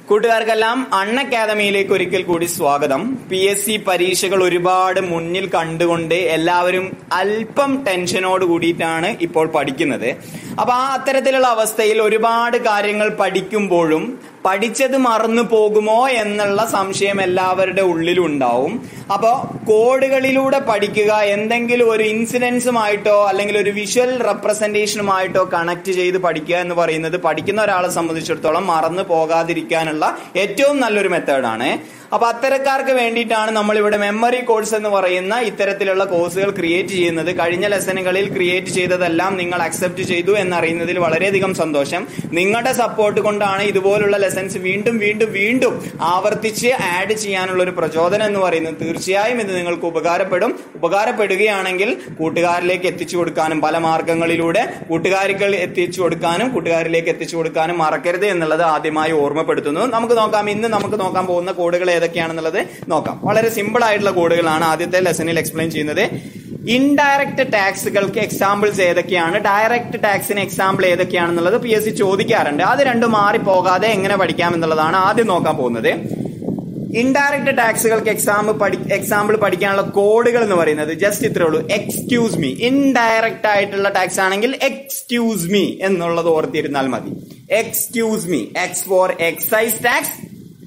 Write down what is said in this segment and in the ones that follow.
കൂട്ടുകാർക്കെല്ലാം അൺ അക്കാദമിയിലേക്ക് ഒരിക്കൽ കൂടി സ്വാഗതം പി എസ് സി പരീക്ഷകൾ ഒരുപാട് മുന്നിൽ കണ്ടുകൊണ്ട് എല്ലാവരും അല്പം ടെൻഷനോട് കൂടിയിട്ടാണ് ഇപ്പോൾ പഠിക്കുന്നത് അപ്പൊ ആ അത്തരത്തിലുള്ള അവസ്ഥയിൽ ഒരുപാട് കാര്യങ്ങൾ പഠിക്കുമ്പോഴും പഠിച്ചത് മറന്നു പോകുമോ എന്നുള്ള സംശയം എല്ലാവരുടെ ഉള്ളിലുണ്ടാവും അപ്പോൾ കോഡുകളിലൂടെ പഠിക്കുക എന്തെങ്കിലും ഒരു ഇൻസിഡൻസുമായിട്ടോ അല്ലെങ്കിൽ ഒരു വിഷ്വൽ റെപ്രസെന്റേഷനുമായിട്ടോ കണക്ട് ചെയ്ത് പഠിക്കുക എന്ന് പറയുന്നത് പഠിക്കുന്ന ഒരാളെ സംബന്ധിച്ചിടത്തോളം മറന്നു പോകാതിരിക്കാനുള്ള ഏറ്റവും നല്ലൊരു മെത്തേഡാണ് അപ്പൊ അത്തരക്കാർക്ക് വേണ്ടിയിട്ടാണ് നമ്മൾ ഇവിടെ മെമ്മറി കോഴ്സ് എന്ന് പറയുന്ന ഇത്തരത്തിലുള്ള കോഴ്സുകൾ ക്രിയേറ്റ് ചെയ്യുന്നത് കഴിഞ്ഞ ലെസനുകളിൽ ക്രിയേറ്റ് ചെയ്തതെല്ലാം നിങ്ങൾ അക്സെപ്റ്റ് ചെയ്തു എന്നറിയുന്നതിൽ വളരെയധികം സന്തോഷം നിങ്ങളുടെ സപ്പോർട്ട് കൊണ്ടാണ് ഇതുപോലുള്ള ലെസൺസ് വീണ്ടും വീണ്ടും വീണ്ടും ആവർത്തിച്ച് ആഡ് ചെയ്യാനുള്ള ഒരു പ്രചോദനം എന്ന് പറയുന്നത് തീർച്ചയായും ഇത് നിങ്ങൾക്ക് ഉപകാരപ്പെടും ഉപകാരപ്പെടുകയാണെങ്കിൽ കൂട്ടുകാരിലേക്ക് എത്തിച്ചു കൊടുക്കാനും പല മാർഗങ്ങളിലൂടെ കൂട്ടുകാരികൾ എത്തിച്ചു കൊടുക്കാനും കൂട്ടുകാരിലേക്ക് എത്തിച്ചു കൊടുക്കാനും മറക്കരുത് എന്നുള്ളത് ആദ്യമായി ഓർമ്മപ്പെടുത്തുന്നു നമുക്ക് നോക്കാം ഇന്ന് നമുക്ക് നോക്കാൻ പോകുന്ന കോഡുകൾ ഏതൊക്കെയാണെന്നുള്ളത് നോക്കാം വളരെ സിമ്പിൾ ആയിട്ടുള്ള കോഡുകളാണ് ആദ്യത്തെ ലെസണിൽ എക്സ്പ്ലെയിൻ ചെയ്യുന്നത് ഇൻഡയറക്റ്റ് ടാക്സുകൾക്ക് എക്സാമ്പിൾസ് ഏതൊക്കെയാണ് ഡയറക്റ്റ് ടാക്സിന് എക്സാമ്പിൾ ഏതൊക്കെയാണെന്നുള്ളത് പി എസ് സി ചോദിക്കാറുണ്ട് അത് രണ്ടും മാറി പോകാതെ എങ്ങനെ പഠിക്കാം എന്നുള്ളതാണ് ആദ്യം നോക്കാൻ പോകുന്നത് ഇൻഡയറക്റ്റ് ടാക്സുകൾക്ക് എക്സാം പഠി എക്സാമ്പിൾ പഠിക്കാനുള്ള കോഡുകൾ എന്ന് പറയുന്നത് ജസ്റ്റ് ഇത്രേ ഉള്ളൂ എക്സ്ക്യൂസ് മീ ഇൻഡയറക്റ്റ് ആയിട്ടുള്ള ടാക്സ് ആണെങ്കിൽ എക്സ്ക്യൂസ് മീ എന്നുള്ളത് ഓർത്തിരുന്നാൽ മതി excuse me ex for excise tax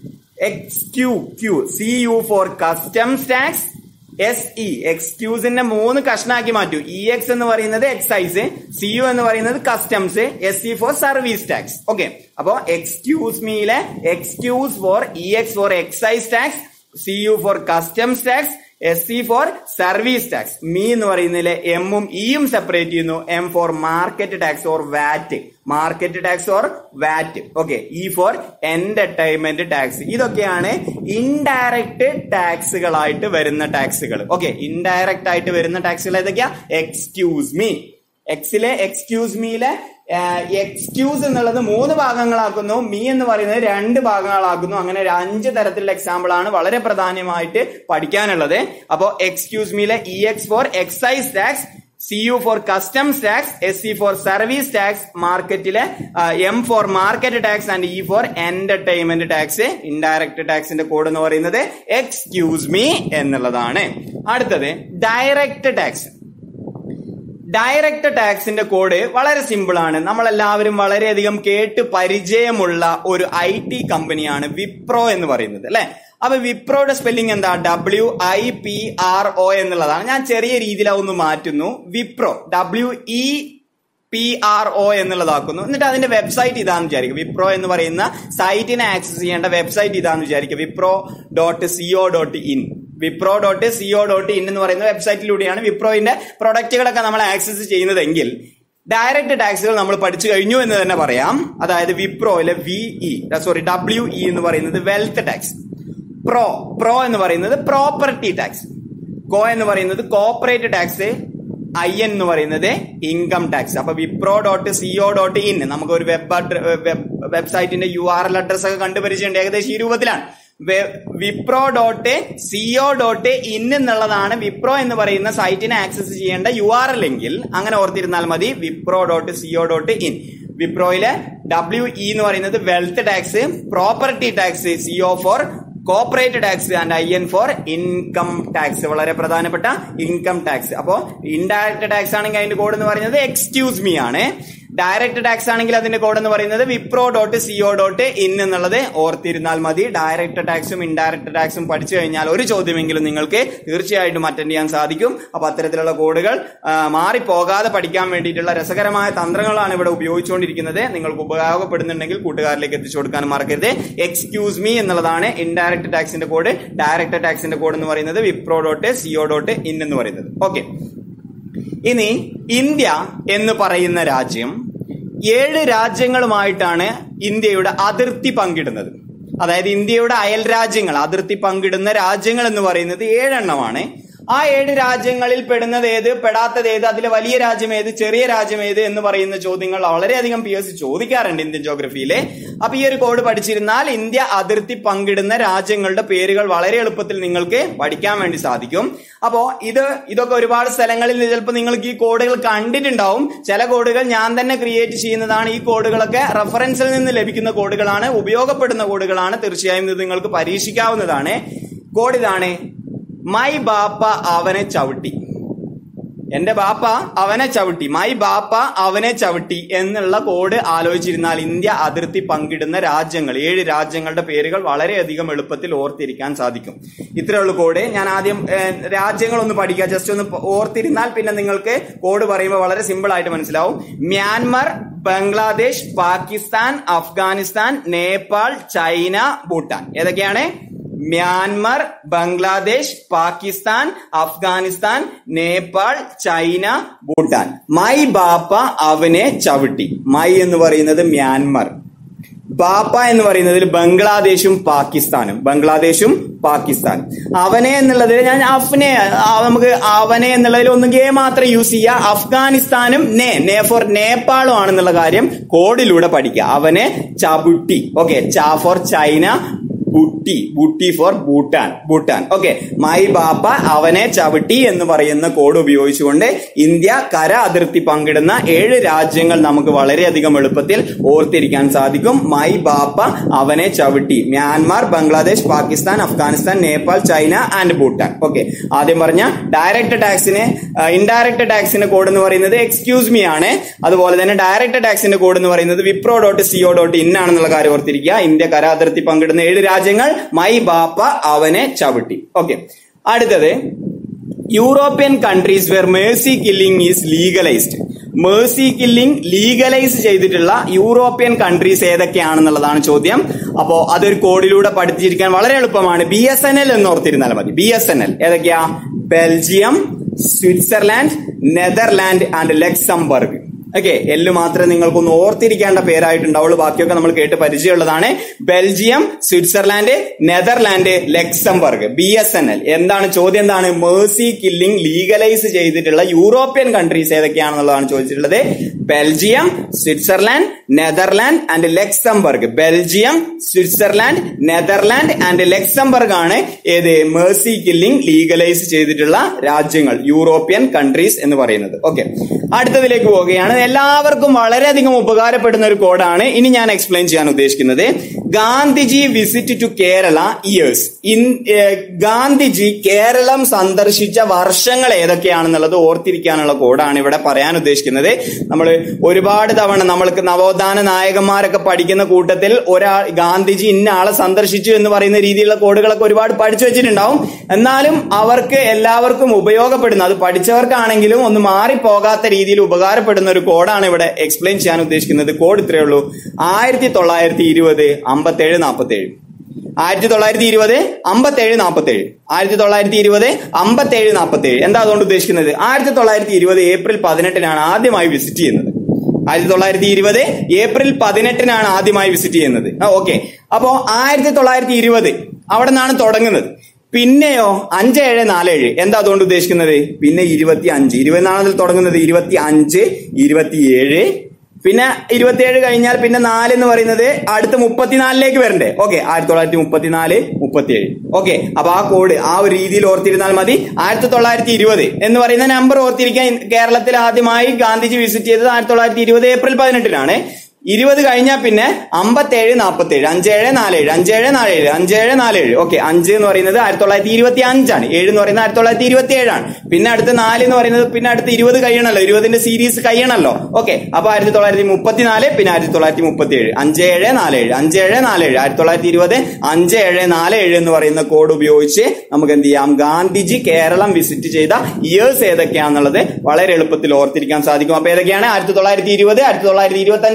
ex Q Q C U for customs tax S E എക്സ്ക്യൂസിന്റെ മൂന്ന് കഷ്ണാക്കി മാറ്റൂ ഇ എക്സ് എന്ന് പറയുന്നത് എക്സൈസ് സി യു എന്ന് പറയുന്നത് customs S E for service tax okay അപ്പോ എക്സ്ക്യൂസ് മീയിലെ excuse for E X for excise tax C U for customs tax S C for service tax me എന്ന് പറയുന്നതിലെ എമ്മും ഇയും സെപ്പറേറ്റ് ചെയ്യുന്നു M for market tax or VAT market tax or VAT okay E for entertainment tax ഇതൊക്കെയാണ് indirect ടാക്സുകളായിട്ട് വരുന്ന ടാക്സുകൾ okay indirect ആയിട്ട് വരുന്ന ടാക്സുകൾ ഏതൊക്കെയാ എക്സ്ക്യൂസ് മീ എക്സിലെ എക്സ്ക്യൂസ് മീയിലെ എക്സ്ക്യൂസ് എന്നുള്ളത് മൂന്ന് ഭാഗങ്ങളാക്കുന്നു മീ എന്ന് പറയുന്നത് രണ്ട് ഭാഗങ്ങളാക്കുന്നു അങ്ങനെ ഒരു അഞ്ച് തരത്തിലുള്ള എക്സാമ്പിൾ ആണ് വളരെ പ്രധാനമായിട്ട് പഠിക്കാനുള്ളത് അപ്പോൾ എക്സ്ക്യൂസ് മീയിലെ E X for excise tax C U for customs tax S C for service tax മാർക്കറ്റിലെ M for market tax and E for entertainment tax indirect ടാക്സിന്റെ കോഡ് എന്ന് പറയുന്നത് എക്സ്ക്യൂസ് മീ എന്നുള്ളതാണ് അടുത്തത് ഡയറക്ട് ടാക്സ് ഡയറക്റ്റ് ടാക്സിന്റെ code വളരെ simple ആണ് നമ്മളെല്ലാവരും വളരെയധികം കേട്ട് പരിചയമുള്ള ഒരു ഐ ടി കമ്പനിയാണ് വിപ്രോ എന്ന് പറയുന്നത് അല്ലെ അപ്പൊ വിപ്രോയുടെ സ്പെല്ലിംഗ് എന്താ W I P R O എന്നുള്ളതാണ് ഞാൻ ചെറിയ രീതിയിൽ അതൊന്ന് മാറ്റുന്നു Wipro W E P R O എന്നുള്ളതാക്കുന്നു എന്നിട്ട് അതിന്റെ വെബ്സൈറ്റ് ഇതാന്ന് വിചാരിക്കും വിപ്രോ എന്ന് പറയുന്ന സൈറ്റിനെ ആക്സസ് ചെയ്യേണ്ട വെബ്സൈറ്റ് ഇതാന്ന് വിചാരിക്കും Wipro dot CO dot in Wipro dot CO dot in എന്ന് പറയുന്ന വെബ്സൈറ്റിലൂടെയാണ് വിപ്രോയിന്റെ പ്രൊഡക്റ്റുകളൊക്കെ നമ്മൾ ആക്സസ് ചെയ്യുന്നതെങ്കിൽ ഡയറക്റ്റ് ടാക്സുകൾ നമ്മൾ പഠിച്ചു കഴിഞ്ഞു എന്ന് തന്നെ പറയാം അതായത് വിപ്രോയിലെ V E sorry W E എന്ന് പറയുന്നത് വെൽത്ത് ടാക്സ് പ്രോ പ്രോ എന്ന് പറയുന്നത് പ്രോപ്പർട്ടി ടാക്സ് കോ എന്ന് പറയുന്നത് കോപ്പറേറ്റ് ടാക്സ് ഐ എൻ എന്ന് പറയുന്നത് ഇൻകം ടാക്സ് അപ്പൊ Wipro dot CO dot in നമുക്ക് ഒരു വെബ് വെബ്സൈറ്റിന്റെ യു ആർ എൽ അഡ്രസ് ഒക്കെ കണ്ടുപരിചയമുണ്ട് ഏകദേശം ഈ രൂപത്തിലാണ് Wipro dot CO dot in എന്നുള്ളതാണ് വിപ്രോ എന്ന് പറയുന്ന സൈറ്റിനെ ആക്സസ് ചെയ്യേണ്ട യു ആർ എൽ എങ്കിൽ അങ്ങനെ ഓർത്തിരുന്നാൽ മതി Wipro dot CO dot in വിപ്രോയിലെ ഡബ്ല്യു ഇ എന്ന് പറയുന്നത് wealth tax property tax CO for corporate tax and I N for income tax വളരെ പ്രധാനപ്പെട്ട ഇൻകം ടാക്സ് അപ്പോ ഇൻഡയറക്ട് ടാക്സ് ആണെങ്കിൽ അതിന്റെ കോഡ് എന്ന് പറയുന്നത് എക്സ്ക്യൂസ് മീ ആണ് ഡയറക്ട് ടാക്സ് ആണെങ്കിൽ അതിന്റെ കോഡ് എന്ന് പറയുന്നത് Wipro dot CO dot in എന്നുള്ളത് ഓർത്തിരുന്നാൽ മതി ഡയറക്ട് ടാക്സും ഇൻഡയറക്ട് ടാക്സും പഠിച്ചു കഴിഞ്ഞാൽ ഒരു ചോദ്യമെങ്കിലും നിങ്ങൾക്ക് തീർച്ചയായിട്ടും അറ്റൻഡ് ചെയ്യാൻ സാധിക്കും അപ്പൊ അത്തരത്തിലുള്ള കോഡുകൾ മാറിപ്പോകാതെ പഠിക്കാൻ വേണ്ടിയിട്ടുള്ള രസകരമായ തന്ത്രങ്ങളാണ് ഇവിടെ ഉപയോഗിച്ചുകൊണ്ടിരിക്കുന്നത് നിങ്ങൾക്ക് ഉപയോഗപ്പെടുന്നുണ്ടെങ്കിൽ കൂട്ടുകാരിലേക്ക് എത്തിച്ചു കൊടുക്കാനും മറക്കരുത് എക്സ്ക്യൂസ് മീ എന്നുള്ളതാണ് ഇൻഡയറക്ട് ടാക്സിന്റെ കോഡ് ഡയറക്ട് ടാക്സിന്റെ കോഡ് എന്ന് പറയുന്നത് Wipro dot CO dot in എന്ന് പറയുന്നത് ഓക്കെ ഇനി ഇന്ത്യ എന്ന് പറയുന്ന രാജ്യം ഏഴ് രാജ്യങ്ങളുമായിട്ടാണ് ഇന്ത്യയുടെ അതിർത്തി പങ്കിടുന്നത് അതായത് ഇന്ത്യയുടെ അയൽ രാജ്യങ്ങൾ അതിർത്തി പങ്കിടുന്ന രാജ്യങ്ങൾ എന്ന് പറയുന്നത് ഏഴെണ്ണമാണ് ആ ഏഴ് രാജ്യങ്ങളിൽ പെടുന്നത് ഏത് പെടാത്തത് ഏത് അതിലെ വലിയ രാജ്യം ഏത് ചെറിയ രാജ്യം ഏത് എന്ന് പറയുന്ന ചോദ്യങ്ങൾ വളരെയധികം പി എസ് സി ചോദിക്കാറുണ്ട് ഇന്ത്യൻ ജോഗ്രഫിയിലെ അപ്പൊ ഈ ഒരു കോഡ് പഠിച്ചിരുന്നാൽ ഇന്ത്യ അതിർത്തി പങ്കിടുന്ന രാജ്യങ്ങളുടെ പേരുകൾ വളരെ എളുപ്പത്തിൽ നിങ്ങൾക്ക് പഠിക്കാൻ വേണ്ടി സാധിക്കും അപ്പോ ഇത് ഇതൊക്കെ ഒരുപാട് സ്ഥലങ്ങളിൽ ചിലപ്പോൾ നിങ്ങൾക്ക് ഈ കോഡുകൾ കണ്ടിട്ടുണ്ടാവും ചില കോഡുകൾ ഞാൻ തന്നെ ക്രിയേറ്റ് ചെയ്യുന്നതാണ് ഈ കോഡുകളൊക്കെ റെഫറൻസിൽ നിന്ന് ലഭിക്കുന്ന കോഡുകളാണ് ഉപയോഗപ്പെടുന്ന കോഡുകളാണ് തീർച്ചയായും ഇത് നിങ്ങൾക്ക് പരീക്ഷിക്കാവുന്നതാണ് കോഡ് ഇതാണ് മൈ ബാപ്പ അവനെ ചവിട്ടി എന്റെ ബാപ്പ അവനെ ചവിട്ടി മൈ ബാപ്പ അവനെ ചവിട്ടി എന്നുള്ള കോഡ് ആലോചിച്ചിരുന്നാൽ ഇന്ത്യ അതിർത്തി പങ്കിടുന്ന രാജ്യങ്ങൾ ഏഴ് രാജ്യങ്ങളുടെ പേരുകൾ വളരെയധികം എളുപ്പത്തിൽ ഓർത്തിരിക്കാൻ സാധിക്കും ഇത്രയുള്ള കോഡ് ഞാൻ ആദ്യം ഏഹ്, രാജ്യങ്ങളൊന്ന് പഠിക്കുക ജസ്റ്റ് ഒന്ന് ഓർത്തിരുന്നാൽ പിന്നെ നിങ്ങൾക്ക് കോഡ് പറയുമ്പോൾ വളരെ സിമ്പിൾ ആയിട്ട് മനസ്സിലാവും മ്യാൻമർ ബംഗ്ലാദേശ് പാകിസ്ഥാൻ അഫ്ഗാനിസ്ഥാൻ നേപ്പാൾ ചൈന ഭൂട്ടാൻ ഏതൊക്കെയാണ് Myanmar Bangladesh Pakistan Afghanistan Nepal China Bhutan my ബാപ്പ അവനെ ചവിട്ടി മൈ എന്ന് പറയുന്നത് മ്യാൻമർ ബാപ്പ എന്ന് പറയുന്നതിൽ ബംഗ്ലാദേശും പാകിസ്ഥാനും ബംഗ്ലാദേശും പാകിസ്ഥാൻ അവനെ എന്നുള്ളതിൽ ഞാൻ അഫ്നെ ആ, നമുക്ക് അവനെ എന്നുള്ളതിൽ ഒന്നുകിൽ മാത്രം യൂസ് ചെയ്യുക അഫ്ഗാനിസ്ഥാനും നേ നേ ഫോർ നേപ്പാളും ആണെന്നുള്ള കാര്യം കോഡിലൂടെ പഠിക്കുക അവനെ ചവിട്ടി ഓക്കെ ചാ ഫോർ ചൈന ബുട്ടി ബുട്ടി for Bhutan Bhutan okay my ബാപ്പ അവനെ ചവിട്ടി എന്ന് പറയുന്ന കോഡ് ഉപയോഗിച്ചുകൊണ്ട് ഇന്ത്യ കര അതിർത്തി പങ്കിടുന്ന ഏഴ് രാജ്യങ്ങൾ നമുക്ക് വളരെയധികം എളുപ്പത്തിൽ ഓർത്തിരിക്കാൻ സാധിക്കും മൈ ബാപ്പ അവനെ ചവിട്ടി Myanmar Bangladesh Pakistan Afghanistan Nepal China and Bhutan okay ആദ്യം പറഞ്ഞ ഡയറക്ട് ടാക്സിന് ഇൻഡയറക്ട് ടാക്സിന്റെ കോഡ് എന്ന് പറയുന്നത് എക്സ്ക്യൂസ് മീ ആണ് അതുപോലെ തന്നെ ഡയറക്ട് ടാക്സിന്റെ കോഡ് എന്ന് പറയുന്നത് Wipro dot CO dot in ആണെന്നുള്ള കാര്യം ഓർത്തിരിക്കുക ഇന്ത്യ കര അതിർത്തി പങ്കിടുന്ന ഏഴ് രാജ്യങ്ങൾ മൈ ബാപ്പ അവനെ ചവിട്ടി ഓക്കെ അടുത്തത് European countries where mercy killing is legalised mercy killing legalise ചെയ്തിട്ടുള്ള യൂറോപ്യൻ കൺട്രീസ് ഏതൊക്കെയാണെന്നുള്ളതാണ് ചോദ്യം അപ്പോ അതൊരു കോഡിലൂടെ പഠിച്ചിരിക്കാൻ വളരെ എളുപ്പമാണ് ബി എസ് എൻ എൽ എന്ന് ഓർത്തിരുന്നാൽ മതി ബി എസ് എൻ എൽ ഏതൊക്കെയാ Belgium Switzerland Netherland and Luxembourg okay L മാത്രമേ നിങ്ങൾക്കൊന്ന് ഓർത്തിരിക്കേണ്ട പേരായിട്ടുണ്ടാവുള്ളൂ ബാക്കിയൊക്കെ നമ്മൾ കേട്ട് പരിചയമുള്ളതാണ് Belgium Switzerland Netherland Luxembourg B S N L എന്താണ് ചോദ്യം എന്താണ് മേഴ്സി കില്ലിംഗ് ലീഗലൈസ് ചെയ്തിട്ടുള്ള യൂറോപ്യൻ കൺട്രീസ് ഏതൊക്കെയാണെന്നുള്ളതാണ് ചോദിച്ചിട്ടുള്ളത് Belgium Switzerland Netherland and Luxembourg Belgium Switzerland Netherland and Luxembourg ആണ് ഏത് മേഴ്സി കില്ലിംഗ് ലീഗലൈസ് ചെയ്തിട്ടുള്ള രാജ്യങ്ങൾ യൂറോപ്യൻ കൺട്രീസ് എന്ന് പറയുന്നത് ഓക്കെ അടുത്തതിലേക്ക് പോവുകയാണ് എല്ലാവർക്കും വളരെയധികം ഉപകാരപ്പെടുന്ന ഒരു കോഡാണ് ഇനി ഞാൻ എക്സ്പ്ലെയിൻ ചെയ്യാൻ ഉദ്ദേശിക്കുന്നത് Gandhiji visit to Kerala years in ഏഹ്, ഗാന്ധിജി കേരളം സന്ദർശിച്ച വർഷങ്ങൾ ഏതൊക്കെയാണെന്നുള്ളത് ഓർത്തിരിക്കാനുള്ള കോഡാണ് ഇവിടെ പറയാൻ ഉദ്ദേശിക്കുന്നത് നമ്മൾ ഒരുപാട് തവണ നമ്മൾക്ക് നവോത്ഥാന നായകന്മാരൊക്കെ പഠിക്കുന്ന കൂട്ടത്തിൽ ഒരാൾ ഗാന്ധിജി ഇന്ന ആളെ സന്ദർശിച്ചു എന്ന് പറയുന്ന രീതിയിലുള്ള കോഡുകളൊക്കെ ഒരുപാട് പഠിച്ചു വെച്ചിട്ടുണ്ടാവും എന്നാലും അവർക്ക് എല്ലാവർക്കും ഉപയോഗപ്പെടുന്ന അത് പഠിച്ചവർക്കാണെങ്കിലും ഒന്ന് മാറിപ്പോകാത്ത രീതിയിൽ ഉപകാരപ്പെടുന്ന ഒരു കോഡാണ് ഇവിടെ എക്സ്പ്ലെയിൻ ചെയ്യാൻ ഉദ്ദേശിക്കുന്നത് കോഡ് ഇത്രയേ ഉള്ളൂ ആയിരത്തി തൊള്ളായിരത്തി ഇരുപത് അമ്പത്തേഴ് നാൽപ്പത്തേഴ് ആയിരത്തി തൊള്ളായിരത്തി ഇരുപത് അമ്പത്തേഴ് നാൽപ്പത്തേഴ് ആയിരത്തി തൊള്ളായിരത്തി ഇരുപത് അമ്പത്തേഴ് നാൽപ്പത്തേഴ് എന്താ അതുകൊണ്ട് ഉദ്ദേശിക്കുന്നത് ആയിരത്തി തൊള്ളായിരത്തി ഇരുപത് ഏപ്രിൽ പതിനെട്ടിനാണ് ആദ്യമായി വിസിറ്റ് ചെയ്യുന്നത് ആയിരത്തി തൊള്ളായിരത്തി ഇരുപത് ഏപ്രിൽ പതിനെട്ടിനാണ് ആദ്യമായി വിസിറ്റ് ചെയ്യുന്നത് ഓക്കെ അപ്പോ ആയിരത്തി തൊള്ളായിരത്തി ഇരുപത് അവിടെ നിന്നാണ് തുടങ്ങുന്നത് പിന്നെയോ അഞ്ച് ഏഴ് നാല് ഏഴ് എന്താ അതുകൊണ്ട് ഉദ്ദേശിക്കുന്നത് പിന്നെ ഇരുപത്തി അഞ്ച് ഇരുപത്തിനാണ് അതിൽ തുടങ്ങുന്നത് ഇരുപത്തി അഞ്ച് ഇരുപത്തിയേഴ് പിന്നെ ഇരുപത്തിയേഴ് കഴിഞ്ഞാൽ പിന്നെ നാല് എന്ന് പറയുന്നത് അടുത്ത മുപ്പത്തിനാലിലേക്ക് വരണ്ടേ ഓക്കെ ആയിരത്തി തൊള്ളായിരത്തി മുപ്പത്തിനാല് മുപ്പത്തിയേഴ് ഓക്കെ അപ്പൊ ആ കോഡ് ആ ഒരു രീതിയിൽ ഓർത്തിരുന്നാൽ മതി ആയിരത്തി തൊള്ളായിരത്തി ഇരുപത് എന്ന് പറയുന്ന നമ്പർ ഓർത്തിരിക്കാൻ കേരളത്തിൽ ആദ്യമായി ഗാന്ധിജി വിസിറ്റ് ചെയ്തത് ആയിരത്തി തൊള്ളായിരത്തി ഇരുപത് ഏപ്രിൽ പതിനെട്ടിനാണ് ഇരുപത് കഴിഞ്ഞാൽ പിന്നെ അമ്പത്തേഴ് നാൽപ്പത്തേഴ് അഞ്ചേഴ് നാലേഴ് അഞ്ചേഴ് നാലേഴ് അഞ്ചേഴ് നാലേഴ് ഓക്കെ അഞ്ച് എന്ന് പറയുന്നത് ആയിരത്തി തൊള്ളായിരത്തി ഇരുപത്തി അഞ്ചാണ് ഏഴ് എന്ന് പറയുന്നത് ആയിരത്തി തൊള്ളായിരത്തി ഇരുപത്തി ഏഴാണ് പിന്നെ അടുത്ത നാല് എന്ന് പറയുന്നത് പിന്നെ അടുത്ത് ഇരുപത് കഴിയണല്ലോ ഇരുപതിന്റെ സീരീസ് കഴിയണല്ലോ ഓക്കെ അപ്പൊ ആയിരത്തി തൊള്ളായിരത്തി മുപ്പത്തിനാല് പിന്നെ ആയിരത്തി തൊള്ളായിരത്തി മുപ്പത്തി ഏഴ് അഞ്ചേഴ് നാലേഴ് അഞ്ചേഴ് നാലേഴ് ആയിരത്തി തൊള്ളായിരത്തി ഇരുപത് അഞ്ച് ഏഴ് നാല് ഏഴ് എന്ന് പറയുന്ന കോഡ് ഉപയോഗിച്ച് നമുക്ക് എന്ത് ചെയ്യാം ഗാന്ധിജി കേരളം വിസിറ്റ് ചെയ്ത ഇയേഴ്സ് ഏതൊക്കെയാണെന്നുള്ളത് വളരെ എളുപ്പത്തിൽ ഓർത്തിരിക്കാൻ സാധിക്കും അപ്പൊ ഏതൊക്കെയാണ് ആയിരത്തി തൊള്ളായിരത്തി ഇരുപത് ആയിരത്തി തൊള്ളായിരത്തി ഇരുപത്തി അഞ്ച് ആയിരത്തി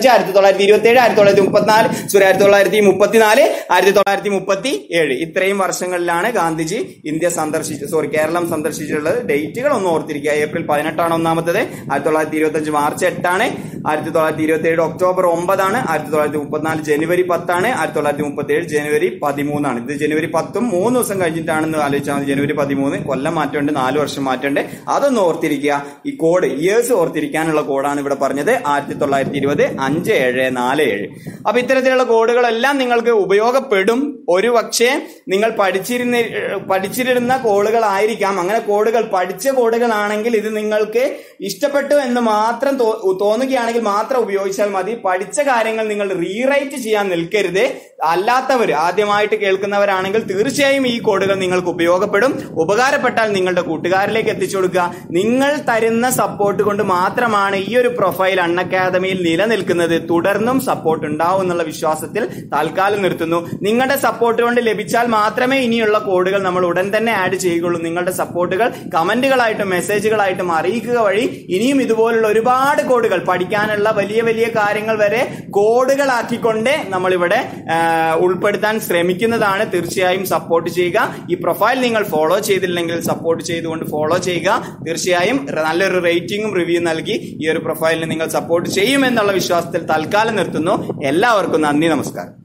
തൊള്ളായിരത്തി ഇരുപത്തി ഏഴ് ആയിരത്തി തൊള്ളായിരത്തി മുപ്പത്തിനാല് സോറി ആയിരത്തി തൊള്ളായിരത്തി മുപ്പത്തിനാല് ആയിരത്തി തൊള്ളായിരത്തി മുപ്പത്തി ഏഴ് ഇത്രയും വർഷങ്ങളിലാണ് ഗാന്ധിജി ഇന്ത്യ സന്ദർശിച്ചത് സോറി കേരളം സന്ദർശിച്ചിട്ടുള്ളത് ഡേറ്റുകൾ ഒന്ന് ഓർത്തിരിക്കുക ഏപ്രിൽ പതിനെട്ടാണ് ഒന്നാമത്തത് ആയിരത്തി തൊള്ളായിരത്തി ഇരുപത്തി അഞ്ച് മാർച്ച് എട്ടാണ് ആയിരത്തി തൊള്ളായിരത്തി ഇരുപത്തി ഏഴ് ഒക്ടോബർ ഒമ്പതാണ് ആയിരത്തി തൊള്ളായിരത്തി മുപ്പത്തിനാല് ജനുവരി പത്താണ് ആയിരത്തി തൊള്ളായിരത്തി മുപ്പത്തി ഏഴ് ജനുവരി പതിമൂന്നാണ് ഇത് ജനുവരി പത്തും മൂന്ന് ദിവസം കഴിഞ്ഞിട്ടാണെന്ന് ആലോചിച്ചാൽ മതി ജനുവരി പതിമൂന്ന് കൊല്ലം മാറ്റമുണ്ട് നാല് വർഷം മാറ്റമുണ്ട് അതൊന്ന് ഓർത്തിരിക്കുക ഈ കോഡ് ഇയേഴ്സ് ഓർത്തിരിക്കാനുള്ള കോഡാണ് ഇവിടെ പറഞ്ഞത് ആയിരത്തി തൊള്ളായിരത്തി ഇരുപത് അഞ്ച് ഏഴ് നാല് ഏഴ് അപ്പൊ ഇത്തരത്തിലുള്ള കോഡുകളെല്ലാം നിങ്ങൾക്ക് ഉപയോഗപ്പെടും ഒരു പക്ഷേ നിങ്ങൾ പഠിച്ചിരുന്ന പഠിച്ചിരുന്ന കോഡുകളായിരിക്കാം അങ്ങനെ കോഡുകൾ പഠിച്ച കോഡുകളാണെങ്കിൽ ഇത് നിങ്ങൾക്ക് ഇഷ്ടപ്പെട്ടു എന്ന് മാത്രം തോ- തോന്നുകയാണെങ്കിൽ മാത്രം ഉപയോഗിച്ചാൽ മതി പഠിച്ച കാര്യങ്ങൾ നിങ്ങൾ റീറൈറ്റ് ചെയ്യാൻ നിൽക്കരുത് അല്ലാത്തവർ ആദ്യമായിട്ട് കേൾക്കുന്നവരാണെങ്കിൽ തീർച്ചയായും ഈ കോഡുകൾ നിങ്ങൾക്ക് ഉപയോഗപ്പെടും ഉപകാരപ്പെട്ടാൽ നിങ്ങളുടെ കൂട്ടുകാരിലേക്ക് എത്തിച്ചു കൊടുക്കുക നിങ്ങൾ തരുന്ന സപ്പോർട്ട് കൊണ്ട് മാത്രമാണ് ഈ ഒരു പ്രൊഫൈൽ അൺ അക്കാദമിയിൽ നിലനിൽക്കുന്നത് തുടർന്നും സപ്പോർട്ട് ഉണ്ടാവും എന്നുള്ള വിശ്വാസത്തിൽ തൽക്കാലം നിർത്തുന്നു നിങ്ങളുടെ സപ്പോർട്ട് കൊണ്ട് ലഭിച്ചാൽ മാത്രമേ ഇനിയുള്ള കോഡുകൾ നമ്മൾ ഉടൻ തന്നെ ആഡ് ചെയ്യുകയുള്ളൂ നിങ്ങളുടെ സപ്പോർട്ടുകൾ കമന്റുകളായിട്ടും മെസ്സേജുകളായിട്ടും അറിയിക്കുക വഴി ഇനിയും ഇതുപോലുള്ള ഒരുപാട് കോഡുകൾ പഠിക്കാനുള്ള വലിയ വലിയ കാര്യങ്ങൾ വരെ കോഡുകളാക്കിക്കൊണ്ട് നമ്മളിവിടെ ആ, ഉൾപ്പെടുത്താൻ ശ്രമിക്കുന്നതാണ് തീർച്ചയായും സപ്പോർട്ട് ചെയ്യുക ഈ പ്രൊഫൈൽ നിങ്ങൾ ഫോളോ ചെയ്തില്ലെങ്കിൽ സപ്പോർട്ട് ചെയ്തുകൊണ്ട് ഫോളോ ചെയ്യുക തീർച്ചയായും നല്ലൊരു റേറ്റിംഗും റിവ്യൂ നൽകി ഈ ഒരു പ്രൊഫൈലിനെ നിങ്ങൾ സപ്പോർട്ട് ചെയ്യുമെന്നുള്ള വിശ്വാസത്തിൽ തൽക്കാലം നിർത്തുന്നു എല്ലാവർക്കും നന്ദി നമസ്കാരം